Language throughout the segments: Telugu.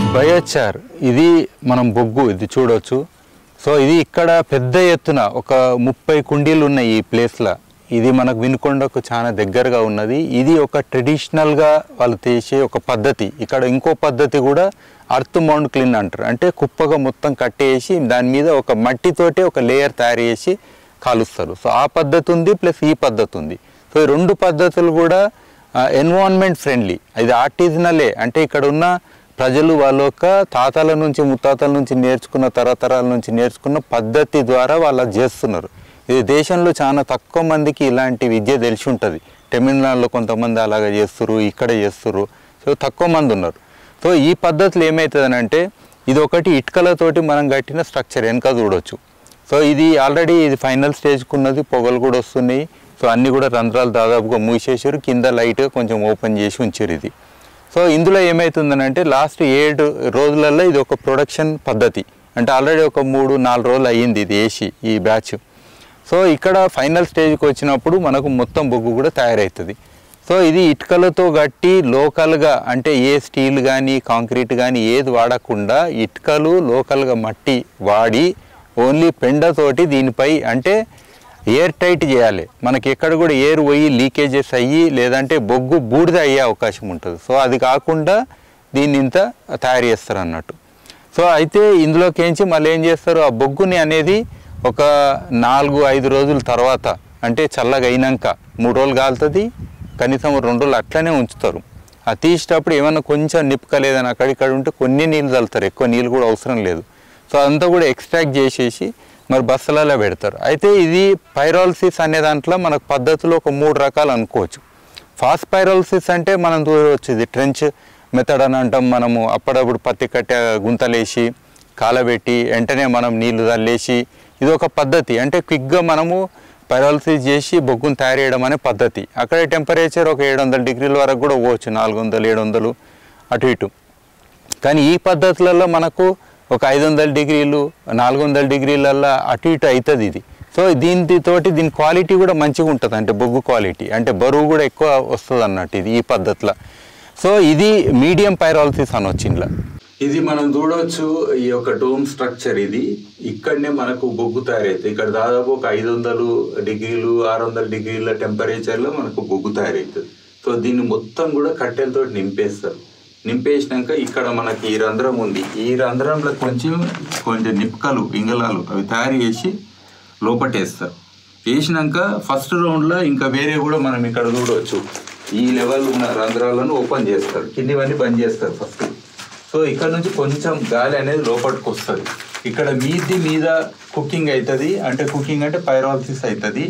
బయోచార్ ఇది మనం బొగ్గు ఇది చూడొచ్చు సో ఇది ఇక్కడ పెద్ద ఎత్తున ఒక ముప్పై కుండీలు ఉన్నాయి ఈ ప్లేస్లో ఇది మనకు వినుకొండకు చాలా దగ్గరగా ఉన్నది ఇది ఒక ట్రెడిషనల్గా వాళ్ళు చేసే ఒక పద్ధతి ఇక్కడ ఇంకో పద్ధతి కూడా అర్త్ మౌండ్ క్లీన్ అంటారు అంటే కుప్పగా మొత్తం కట్టేసి దాని మీద ఒక మట్టితోటే ఒక లేయర్ తయారు చేసి కాలుస్తారు సో ఆ పద్ధతి ఉంది ప్లస్ ఈ పద్ధతి ఉంది సో ఈ రెండు పద్ధతులు కూడా ఎన్విరాన్మెంట్ ఫ్రెండ్లీ ఇది ఆర్టిజనలే అంటే ఇక్కడ ఉన్న ప్రజలు వాళ్ళ యొక్క తాతల నుంచి ముత్తాతల నుంచి నేర్చుకున్న తరతరాల నుంచి నేర్చుకున్న పద్ధతి ద్వారా వాళ్ళు అది చేస్తున్నారు ఇది దేశంలో చాలా తక్కువ మందికి ఇలాంటి విద్య తెలిసి ఉంటుంది తమిళనాడులో కొంతమంది అలాగ చేస్తున్నారు ఇక్కడ చేస్తున్నారు సో తక్కువ మంది ఉన్నారు సో ఈ పద్ధతులు ఏమవుతుందని అంటే ఇది ఒకటి ఇటుకలతోటి మనం కట్టిన స్ట్రక్చర్ వెనక చూడొచ్చు సో ఇది ఆల్రెడీ ఇది ఫైనల్ స్టేజ్కి ఉన్నది పొగలు కూడా వస్తున్నాయి సో అన్నీ కూడా రంధ్రాలు దాదాపుగా మూసేసారు కింద లైట్గా కొంచెం ఓపెన్ చేసి ఉంచారు ఇది సో ఇందులో ఏమవుతుందని అంటే లాస్ట్ ఏడు రోజులలో ఇది ఒక ప్రొడక్షన్ పద్ధతి అంటే ఆల్రెడీ ఒక మూడు నాలుగు రోజులు అయ్యింది ఇది వేసి ఈ బ్యాచ్ సో ఇక్కడ ఫైనల్ స్టేజ్కి వచ్చినప్పుడు మనకు మొత్తం బొగ్గు కూడా తయారవుతుంది సో ఇది ఇటుకలతో గట్టి లోకల్గా అంటే ఏ స్టీల్ కానీ కాంక్రీట్ కానీ ఏది వాడకుండా ఇటుకలు లోకల్గా మట్టి వాడి ఓన్లీ పెండతోటి దీనిపై అంటే ఎయిర్ టైట్ చేయాలి మనకి ఎక్కడ కూడా ఎయిర్ పోయి లీకేజెస్ అయ్యి లేదంటే బొగ్గు బూడిద అయ్యే అవకాశం ఉంటుంది సో అది కాకుండా దీన్ని ఇంత తయారు చేస్తారు అన్నట్టు సో అయితే ఇందులోకించి మళ్ళీ ఏం చేస్తారు ఆ బొగ్గుని అనేది ఒక నాలుగు ఐదు రోజుల తర్వాత అంటే చల్లగా అయినాక మూడు రోజులు కాలుతుంది కనీసం రెండు రోజులు అట్లనే ఉంచుతారు ఆ తీసేటప్పుడు ఏమన్నా కొంచెం నిప్పుకలేదని అక్కడిక్కడ ఉంటే కొన్ని నీళ్ళు చల్లుతారు ఎక్కువ నీళ్ళు కూడా అవసరం లేదు సో అదంతా కూడా ఎక్స్ట్రాక్ట్ చేసేసి మరి బస్సులలో పెడతారు అయితే ఇది పైరాలసిస్ అనే దాంట్లో మనకు పద్ధతిలో ఒక మూడు రకాలు అనుకోవచ్చు ఫాస్ట్ పైరాలసిస్ అంటే మనం చూడవచ్చు ఇది ట్రెంచ్ మెథడ్ అని అంటాం మనము అప్పుడప్పుడు పత్తి కట్టె గుంతలేసి కాలబెట్టి వెంటనే మనం నీళ్లు చల్లేసి ఇది ఒక పద్ధతి అంటే క్విక్గా మనము పైరాలసిస్ చేసి బొగ్గును తయారు చేయడం అనే పద్ధతి అక్కడ టెంపరేచర్ ఒక ఏడు వందల డిగ్రీల వరకు కూడా పోవచ్చు నాలుగు వందలు ఏడు వందలు అటు ఇటు కానీ ఈ పద్ధతులలో మనకు ఒక ఐదు వందల డిగ్రీలు నాలుగు వందల డిగ్రీలల్లో అటు ఇటు అవుతుంది ఇది సో దీనితోటి దీని క్వాలిటీ కూడా మంచిగా ఉంటుంది అంటే బొగ్గు క్వాలిటీ అంటే బరువు కూడా ఎక్కువ వస్తుంది అన్నట్టు ఇది ఈ పద్ధతిలో సో ఇది మీడియం పైరాలసిస్ అనొచ్చు ఇంట్లో ఇది మనం చూడవచ్చు ఈ యొక్క డోమ్ స్ట్రక్చర్ ఇది ఇక్కడనే మనకు బొగ్గు తయారవుతుంది ఇక్కడ దాదాపు ఒక ఐదు వందలు డిగ్రీలు ఆరు వందల డిగ్రీల టెంపరేచర్లో మనకు బొగ్గు తయారవుతుంది సో దీన్ని మొత్తం కూడా కట్టెలతో నింపేస్తారు నింపేసినాక ఇక్కడ మనకి ఈ రంధ్రం ఉంది ఈ రంధ్రంలో కొంచెం కొంచెం నిప్పుకలు ఇంగలాలు అవి తయారు చేసి లోపటేస్తారు వేసినాక ఫస్ట్ రౌండ్లో ఇంకా వేరే కూడా మనం ఇక్కడ చూడవచ్చు ఈ లెవెల్ ఉన్న రంధ్రాలను ఓపెన్ చేస్తారు కిందివన్నీ బంద్ చేస్తారు ఫస్ట్ సో ఇక్కడ నుంచి కొంచెం గాలి అనేది లోపలికి వస్తుంది ఇక్కడ మీది మీద కుకింగ్ అవుతుంది అంటే కుకింగ్ అంటే పైరాలసిస్ అవుతుంది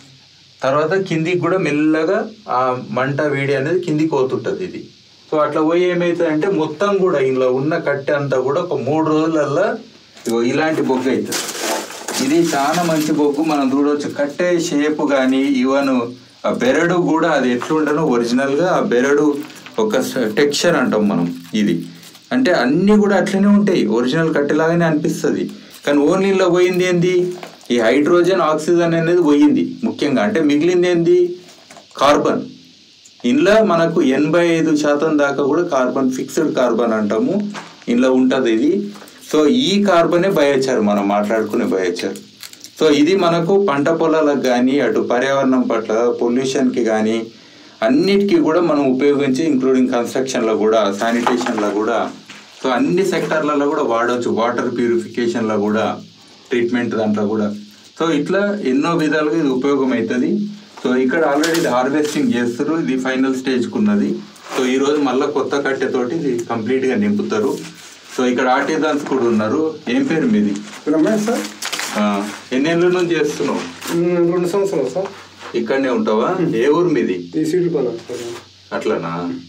తర్వాత కిందికి కూడా మెల్లగా ఆ మంట వేడి అనేది కిందికి పోతుంటుంది ఇది సో అట్లా పోయి ఏమవుతుంది అంటే మొత్తం కూడా ఇందులో ఉన్న కట్టె అంతా కూడా ఒక మూడు రోజులల్లో ఇగో ఇలాంటి బొగ్గు అవుతుంది ఇది చాలా మంచి బొగ్గు మనం చూడవచ్చు కట్టె షేప్ కానీ ఈవెన్ ఆ బెరడు కూడా అది ఎట్లుండనో ఒరిజినల్గా ఆ బెరడు ఒక టెక్స్చర్ అంటాం మనం ఇది అంటే అన్నీ కూడా అట్లనే ఉంటాయి ఒరిజినల్ కట్టెలాగానే అనిపిస్తుంది కానీ ఓన్లీలో పోయింది ఏంది ఈ హైడ్రోజన్ ఆక్సిజన్ అనేది పోయింది ముఖ్యంగా అంటే మిగిలింది ఏంది కార్బన్ ఇందులో మనకు ఎనభై ఐదు శాతం దాకా కూడా కార్బన్ ఫిక్స్డ్ కార్బన్ అంటాము ఇందులో ఉంటుంది ఇది సో ఈ కార్బనే బయోచార్ మనం మాట్లాడుకునే బయోచార్ సో ఇది మనకు పంట పొలాలకు కానీ అటు పర్యావరణం పట్ల పొల్యూషన్కి కానీ అన్నిటికీ కూడా మనం ఉపయోగించి ఇంక్లూడింగ్ కన్స్ట్రక్షన్లో కూడా శానిటేషన్లో కూడా సో అన్ని సెక్టార్లలో కూడా వాడవచ్చు వాటర్ ప్యూరిఫికేషన్లో కూడా ట్రీట్మెంట్ దాంట్లో కూడా సో ఇట్లా ఎన్నో విధాలుగా ఇది ఉపయోగం అవుతుంది సో ఇక్కడ ఆల్రెడీ ఇది హార్వెస్టింగ్ చేస్తారు ఇది ఫైనల్ స్టేజ్కి ఉన్నది సో ఈ రోజు మళ్ళీ కొత్త కట్టెతోటి ఇది కంప్లీట్గా నింపుతారు సో ఇక్కడ ఆర్టిజన్స్ కూడా ఉన్నారు ఏం పేరు మీది రమేష్ సార్ ఆ, ఎన్నేళ్ళ నుంచి చేస్తున్నావు మ్, రెండు సంవత్సరాలు సార్ ఇక్కడనే ఉంటావా ఏ ఊరు మీది ఈ సీట్లు పని సార్ అట్లనా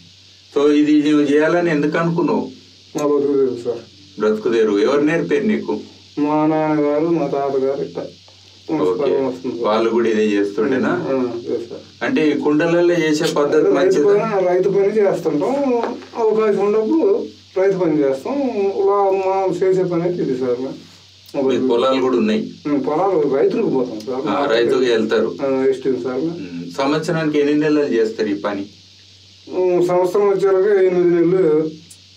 సో ఇది నువ్వు చేయాలని ఎందుకు అనుకున్నావు మా బతుకు సార్ బ్రతుకుదేరు ఎవరు నేర్పారు నీకు మా నాన్నగారు మా తాతగారు ఇట్లా ఓకే వస్తుంది సార్. వాళ్ళు కూడా ఇదే చేస్తుండేనా ఆ, అదే సార్ అంటే ఈ కుండలలో చేసే పద్ధతి రైతు మంచిది పని రైతు పని చేస్తుంటాం అవకాశం ఉన్నప్పుడు రైతు పని చేస్తాం ఇలా మా చేసే పని అయితే ఇది సార్ మా మీ పొలాలు కూడా ఉన్నాయి ఉమ్, పొలాలు రైతులకు పోతాం సార్ ఆ, రైతుగా వెళ్తారు ఆ, ఇష్టం సార్ ఉమ్, సంవత్సరానికి ఎన్ని నెలలు చేస్తారు ఈ పని ఉమ్, సంవత్సరం వచ్చేలాగా ఎనిమిది నెలలు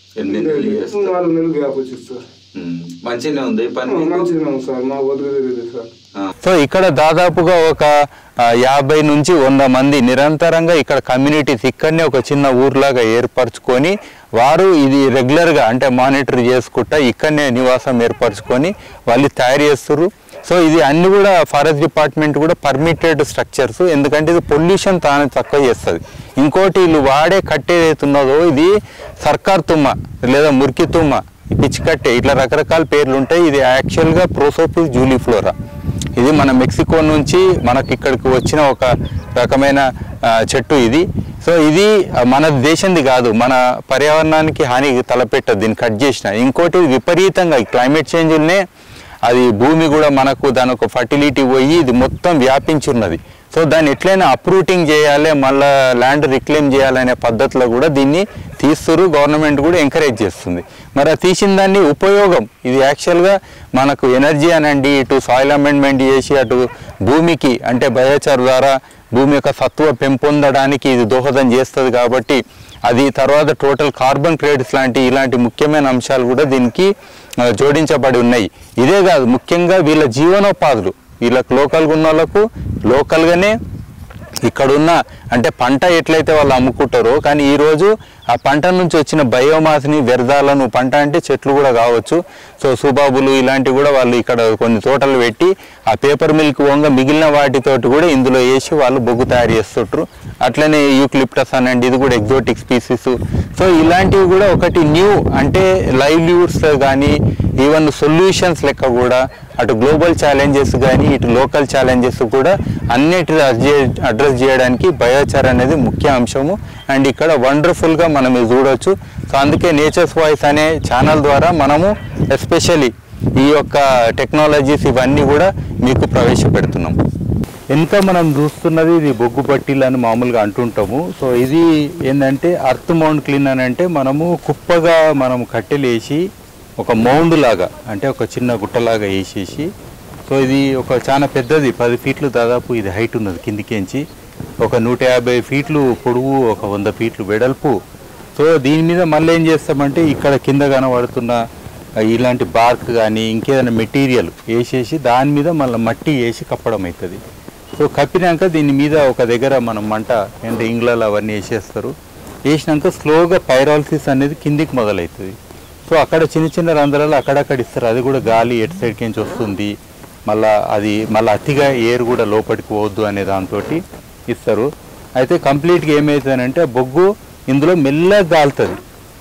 ఎన్ని నెలలు చేస్తారు? నాలుగు నెలలు గ్యాప్ వచ్చింది సార్ ఉమ్. మంచిగానే ఉంది ఈ పని మీకు? మంచిగా ఉంది సార్ మా బతుకు తెలియదు సార్ సో ఇక్కడ దాదాపుగా ఒక ఆ, యాభై నుంచి వంద మంది నిరంతరంగా ఇక్కడ కమ్యూనిటీస్ ఇక్కడనే ఒక చిన్న ఊర్లాగా ఏర్పరచుకొని వారు ఇది రెగ్యులర్గా అంటే మానిటర్ చేసుకుంటా ఇక్కడనే నివాసం ఏర్పరచుకొని వాళ్ళు తయారు చేస్తారు సో ఇది అన్ని కూడా ఫారెస్ట్ డిపార్ట్మెంట్ కూడా పర్మిటెడ్ స్ట్రక్చర్స్ ఎందుకంటే ఇది పొల్యూషన్ తాను తక్కువ చేస్తుంది ఇంకోటి వీళ్ళు వాడే కట్టె ఏదైతే ఉన్నదో ఇది సర్కార్ తుమ్మ లేదా మురికి తుమ్మ పిచ్చి కట్టె ఇట్లా రకరకాల పేర్లు ఉంటాయి ఇది యాక్చువల్గా ప్రోసోపిస్ జూలిఫ్లోరా ఇది మన మెక్సికో నుంచి మనకి ఇక్కడికి వచ్చిన ఒక రకమైన ఆ, చెట్టు ఇది సో ఇది ఆ, మన దేశంది కాదు మన పర్యావరణానికి హాని తలపెట్టదు దీన్ని కట్ చేసిన ఇంకోటి ఇది విపరీతంగా ఈ క్లైమేట్ చేంజ్నే అది భూమి కూడా మనకు దాని ఒక ఫర్టిలిటీ పోయి ఇది మొత్తం వ్యాపించున్నది సో దాన్ని ఎట్లయినా అప్రూటింగ్ చేయాలి మళ్ళీ ల్యాండ్ రిక్లెయిమ్ చేయాలనే పద్ధతిలో కూడా దీన్ని తీస్తురు గవర్నమెంట్ కూడా ఎంకరేజ్ చేస్తుంది మరి ఆ తీసిన దాన్ని ఉపయోగం ఇది యాక్చువల్గా మనకు ఎనర్జీ అనండి ఇటు సాయిల్ అమెండ్మెంట్ చేసి అటు భూమికి అంటే బయోచార్ ద్వారా భూమి యొక్క సత్వ పెంపొందడానికి ఇది దోహదం చేస్తుంది కాబట్టి అది తర్వాత టోటల్ కార్బన్ క్రెడిట్స్ లాంటి ఇలాంటి ముఖ్యమైన అంశాలు కూడా దీనికి ఆ, జోడించబడి ఉన్నాయి ఇదే కాదు ముఖ్యంగా వీళ్ళ జీవనోపాధులు వీళ్ళకి లోకల్గా ఉన్న వాళ్ళకు లోకల్గానే ఇక్కడున్న అంటే పంట ఎట్లయితే వాళ్ళు అమ్ముకుంటారో కానీ ఈరోజు ఆ పంట నుంచి వచ్చిన బయోమాస్ని వ్యర్థాలను పంట అంటే చెట్లు కూడా కావచ్చు సో సుబాబులు ఇలాంటివి కూడా వాళ్ళు ఇక్కడ కొన్ని తోటలు పెట్టి ఆ పేపర్ మిల్క్ వంగ మిగిలిన వాటితోటి కూడా ఇందులో వేసి వాళ్ళు బొగ్గు తయారు చేస్తుంటారు అట్లనే యూక్లిప్టస్ అనండి ఇది కూడా ఎగ్జోటిక్ స్పీసీస్ సో ఇలాంటివి కూడా ఒకటి న్యూ అంటే లైవ్లీవుడ్స్ కానీ ఈవెన్ సొల్యూషన్స్ లెక్క కూడా అటు గ్లోబల్ ఛాలెంజెస్ కానీ ఇటు లోకల్ ఛాలెంజెస్ కూడా అన్నిటి అడ్రస్ చేయడానికి బయోచార్ అనేది ముఖ్య అంశము అండ్ ఇక్కడ వండర్ఫుల్గా మనం ఇది చూడొచ్చు సో అందుకే నేచర్స్ వాయిస్ అనే ఛానల్ ద్వారా మనము ఎస్పెషలీ ఈ యొక్క టెక్నాలజీస్ ఇవన్నీ కూడా మీకు ప్రవేశపెడుతున్నాం వెనుక మనం చూస్తున్నది ఇది బొగ్గు పట్టీలు అని మామూలుగా అంటుంటాము సో ఇది ఏంటంటే అర్త్ మౌండ్ క్లీన్ అని అంటే మనము కుప్పగా మనం కట్టెలేసి ఒక మౌండ్ లాగా అంటే ఒక చిన్న గుట్టలాగా వేసేసి సో ఇది ఒక చాలా పెద్దది పది ఫీట్లు దాదాపు ఇది హైట్ ఉన్నది కిందికించి ఒక నూట యాభై ఫీట్లు పొడవు ఒక వంద ఫీట్లు వెడల్పు సో దీని మీద మళ్ళీ ఏం చేస్తామంటే ఇక్కడ కింద కనబడుతున్న ఆ, ఇలాంటి బార్క్ కానీ ఇంకేదైనా మెటీరియల్ వేసేసి దాని మీద మళ్ళీ మట్టి వేసి కప్పడం అవుతుంది సో కప్పినాక దీని మీద ఒక దగ్గర మనం మంట అంటే ఇంగ్లాలు అవన్నీ వేసేస్తారు వేసినాక స్లోగా పైరాలసిస్ అనేది కిందికి మొదలవుతుంది సో అక్కడ చిన్న చిన్న రంధ్రాలు అక్కడక్కడ ఇస్తారు అది కూడా గాలి ఎటు సైడ్కి నుంచి వస్తుంది మళ్ళా అది మళ్ళీ అతిగా ఎయిర్ కూడా లోపలికి పోవద్దు అనే దాంతో ఇస్తారు అయితే కంప్లీట్గా ఏమవుతుందంటే ఆ బొగ్గు ఇందులో మెల్లగా గాలుతుంది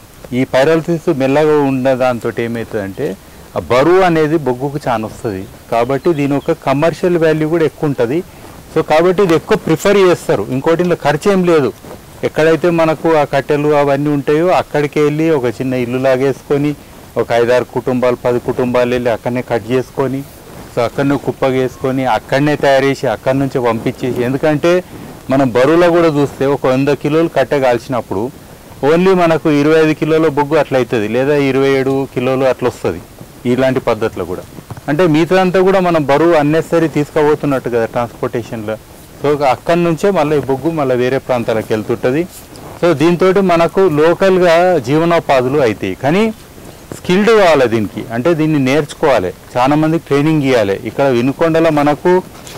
ఈ పైరాలసిస్ మెల్లగా ఉన్న దాంతో ఏమవుతుందంటే ఆ బరువు అనేది బొగ్గుకు చాలా వస్తుంది కాబట్టి దీని యొక్క కమర్షియల్ వాల్యూ కూడా ఎక్కువ ఉంటుంది సో కాబట్టి ఇది ఎక్కువ ప్రిఫర్ చేస్తారు ఇంకోటి ఇందులో ఖర్చు ఏం లేదు ఎక్కడైతే మనకు ఆ కట్టెలు అవన్నీ ఉంటాయో అక్కడికి వెళ్ళి ఒక చిన్న ఇల్లు లాగేసుకొని ఒక ఐదారు కుటుంబాలు పది కుటుంబాలు వెళ్ళి అక్కడనే కట్ చేసుకొని సో అక్కడనే కుప్పగేసుకొని అక్కడనే తయారు చేసి అక్కడి నుంచి పంపించేసి ఎందుకంటే మనం బరువులో కూడా చూస్తే ఒక వంద కిలోలు కట్టె కాల్చినప్పుడు ఓన్లీ మనకు ఇరవై ఐదు కిలోల బొగ్గు అట్లా అవుతుంది లేదా ఇరవై ఏడు కిలోలు అట్లా వస్తుంది ఇలాంటి పద్ధతిలో కూడా అంటే మిగతాదంతా కూడా మనం బరువు అన్నెసరీ తీసుకుపోతున్నట్టు కదా ట్రాన్స్పోర్టేషన్లో సో అక్కడి నుంచే మళ్ళీ ఈ బొగ్గు మళ్ళీ వేరే ప్రాంతాలకు వెళ్తుంటుంది సో దీంతో మనకు లోకల్గా జీవనోపాధులు అవుతాయి కానీ స్కిల్డ్ కావాలి దీనికి అంటే దీన్ని నేర్చుకోవాలి చాలా మందికి ట్రైనింగ్ ఇవ్వాలి ఇక్కడ వినుకొండలో మనకు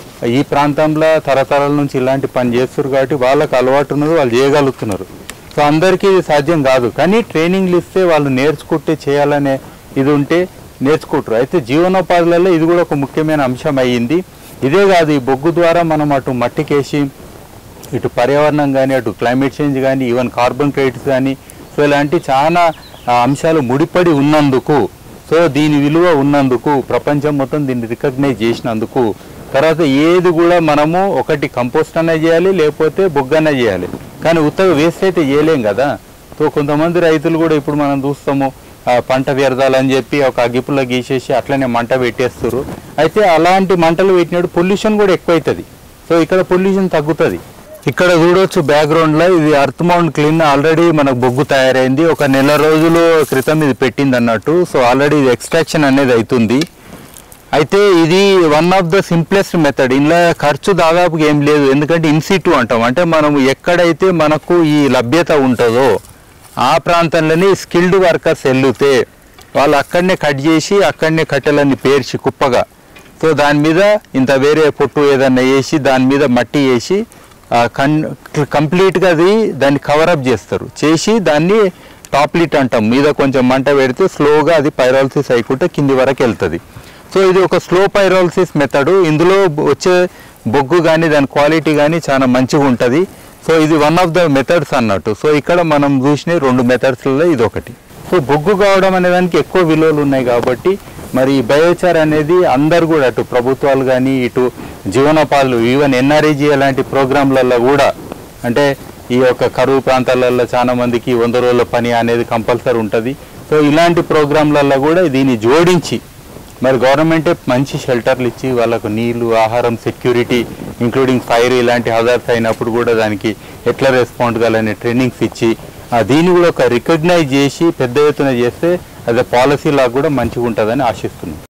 ఈ ప్రాంతంలో తరతరాల నుంచి ఇలాంటి పని చేస్తారు కాబట్టి వాళ్ళకి అలవాటు ఉన్నది వాళ్ళు చేయగలుగుతున్నారు సో అందరికీ ఇది సాధ్యం కాదు కానీ ట్రైనింగ్లు ఇస్తే వాళ్ళు నేర్చుకుంటే చేయాలనే ఇది ఉంటే నేర్చుకుంటారు అయితే జీవనోపాధులలో ఇది కూడా ఒక ముఖ్యమైన అంశం అయ్యింది ఇదే కాదు ఈ బొగ్గు ద్వారా మనం అటు మట్టికేసి ఇటు పర్యావరణం కానీ అటు క్లైమేట్ చేంజ్ కానీ ఈవెన్ కార్బన్ క్రెడిట్స్ కానీ సో ఇలాంటి చాలా ఆ, అంశాలు ముడిపడి ఉన్నందుకు సో దీని విలువ ఉన్నందుకు ప్రపంచం మొత్తం దీన్ని రికగ్నైజ్ చేసినందుకు తర్వాత ఏది కూడా మనము ఒకటి కంపోస్ట్ అనే చేయాలి లేకపోతే బొగ్గనే చేయాలి కానీ ఉత్తగా వేస్ట్ అయితే చేయలేం కదా సో కొంతమంది రైతులు కూడా ఇప్పుడు మనం చూస్తాము ఆ, పంట వ్యర్థాలు అని చెప్పి ఒక అగ్గిపుల్ల గీసేసి అట్లనే మంట పెట్టేస్తారు అయితే అలాంటి మంటలు పెట్టినప్పుడు పొల్యూషన్ కూడా ఎక్కువైతుంది సో ఇక్కడ పొల్యూషన్ తగ్గుతుంది ఇక్కడ చూడొచ్చు బ్యాక్గ్రౌండ్ లో ఇది అర్త్ మౌంట్ క్లీన్ ఆల్రెడీ మనకు బొగ్గు తయారైంది ఒక నెల రోజుల క్రితం ఇది పెట్టింది అన్నట్టు సో ఆల్రెడీ ఇది ఎక్స్ట్రాక్షన్ అనేది అవుతుంది అయితే ఇది one of the simplest method ఇందులో ఖర్చు దాదాపు ఏం లేదు ఎందుకంటే ఇన్సిటు అంటాం అంటే మనం ఎక్కడైతే మనకు ఈ లభ్యత ఉంటుందో ఆ ప్రాంతంలోనే స్కిల్డ్ వర్కర్స్ వెళ్తే వాళ్ళు అక్కడనే కట్ చేసి అక్కడనే కట్టెలన్నీ పేర్చి కుప్పగా సో దాని మీద ఇంత వేరే పొట్టు ఏదన్నా వేసి దాని మీద మట్టి వేసి ఆ, కన్ కంప్లీట్గా అది దాన్ని కవరప్ చేస్తారు చేసి దాన్ని టాప్ లిట్ అంటాం మీద కొంచెం మంట పెడితే స్లోగా అది పైరాలసిస్ అయికుంటే కింది వరకు వెళ్తుంది సో ఇది ఒక స్లో పైరాలసిస్ మెథడ్ ఇందులో వచ్చే బొగ్గు కానీ దాని క్వాలిటీ కానీ చాలా మంచిగా ఉంటుంది సో ఇది వన్ ఆఫ్ ద మెథడ్స్ అన్నట్టు సో ఇక్కడ మనం చూసిన రెండు మెథడ్స్లలో ఇది ఒకటి సో బొగ్గు కావడం అనే దానికి ఎక్కువ విలువలు ఉన్నాయి కాబట్టి మరి ఈ బయోచార్ అనేది అందరు కూడా అటు ప్రభుత్వాలు కానీ ఇటు జీవనోపాధులు ఈవెన్ ఎన్ఆర్ఈజీ అలాంటి ప్రోగ్రాంలలో కూడా అంటే ఈ యొక్క కరువు ప్రాంతాలలో చాలా మందికి వంద రోజుల పని అనేది కంపల్సరీ ఉంటుంది సో ఇలాంటి ప్రోగ్రాంలలో కూడా దీన్ని జోడించి మరి గవర్నమెంటే మంచి షెల్టర్లు ఇచ్చి వాళ్ళకు నీళ్లు ఆహారం సెక్యూరిటీ ఇంక్లూడింగ్ ఫైర్ ఇలాంటి హజార్స్ అయినప్పుడు కూడా దానికి ఎట్లా రెస్పాండ్ కావాలనే ట్రైనింగ్స్ ఇచ్చి ఆ, దీన్ని కూడా ఒక రికగ్నైజ్ చేసి పెద్ద ఎత్తున చేస్తే అది పాలసీ లాగా కూడా మంచిగా ఉంటుందని ఆశిస్తున్నాం